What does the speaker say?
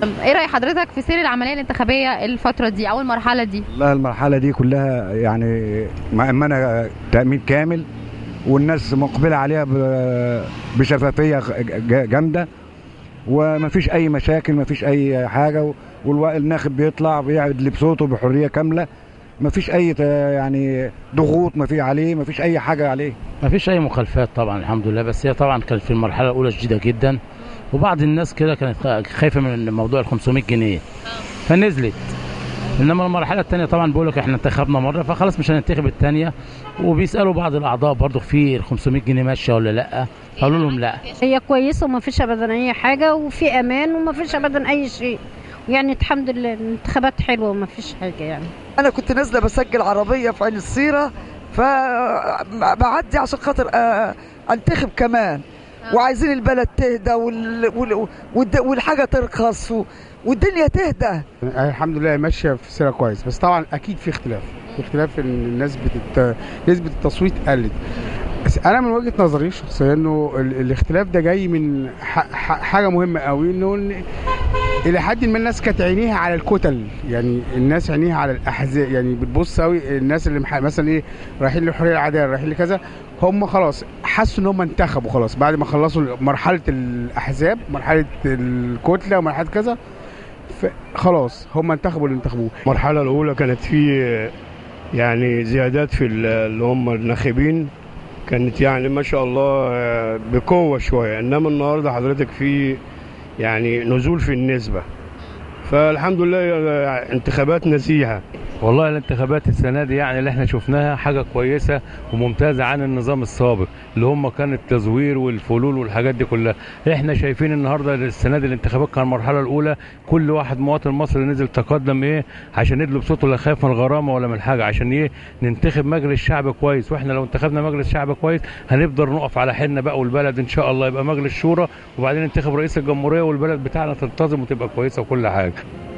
ايه راي حضرتك في سير العمليه الانتخابيه الفتره دي او المرحله دي لا المرحلة دي كلها يعني مأمنة تأمين كامل والناس مقبلة عليها ب- بشفافية ج- جامدة ومفيش أي مشاكل مفيش أي حاجة والناخب بيطلع بيعدل بصوته بحرية كاملة مفيش أي ت- يعني ضغوط ما في عليه مفيش أي حاجة عليه ما فيش اي مخالفات طبعا الحمد لله بس هي طبعا كانت في المرحله الاولى شديده جدا وبعض الناس كده كانت خايفه من موضوع ال 500 جنيه فنزلت انما المرحله الثانيه طبعا بيقول لك احنا انتخبنا مره فخلاص مش هننتخب الثانيه وبيسالوا بعض الاعضاء برضو في ال 500 جنيه ماشيه ولا لا قالوا لهم لا هي كويسه وما فيش ابدا اي حاجه وفي امان وما فيش ابدا اي شيء يعني الحمد لله الانتخابات حلوه وما فيش حاجه يعني انا كنت نازله بسجل عربيه في عين السيره فبعدي عشان خاطر آه، انتخب كمان وعايزين البلد تهدى وال... وال... والد- والحاجه ترخص و... والدنيا تهدى الحمد لله ماشيه في سيره كويس بس طبعا اكيد في اختلاف في اختلاف ان الناس بتت... نسبه التصويت قلت بس انا من وجهه نظري الشخصيه انه ال... الاختلاف ده جاي من ح... ح... حاجه مهمه قوي انه إن... الى حد ما الناس كانت عينيها على الكتل يعني الناس عينيها على الاحزاب يعني بتبص قوي الناس اللي مح... مثلا ايه رايحين للحريه العداله رايحين لكذا هم خلاص حسوا ان هم انتخبوا خلاص بعد ما خلصوا مرحله الاحزاب مرحله الكتله ومرحله كذا ف- خلاص هم انتخبوا اللي انتخبوه المرحلة الأولى كانت في يعني زيادات في ال- اللي هم الناخبين كانت يعني ما شاء الله آه، بقوة شوية إنما النهاردة حضرتك في يعني نزول في النسبة فالحمد لله آه، انتخابات نزيهة والله الانتخابات السنة دي يعني اللي احنا شفناها حاجة كويسة وممتازة عن النظام السابق اللي هم كان التزوير والفلول والحاجات دي كلها احنا شايفين النهاردة السنة دي الانتخابات كان المرحلة الأولى كل واحد مواطن مصري نزل تقدم ايه عشان يدلب صوته لا خايف من الغرامة ولا من حاجة عشان ايه ننتخب مجلس شعب كويس واحنا لو انتخبنا مجلس شعب كويس هنقدر نقف على حيلنا بقى والبلد ان شاء الله يبقى مجلس شورى وبعدين ننتخب رئيس الجمهورية والبلد بتاعنا تنتظم وتبقى كويسة وكل حاجة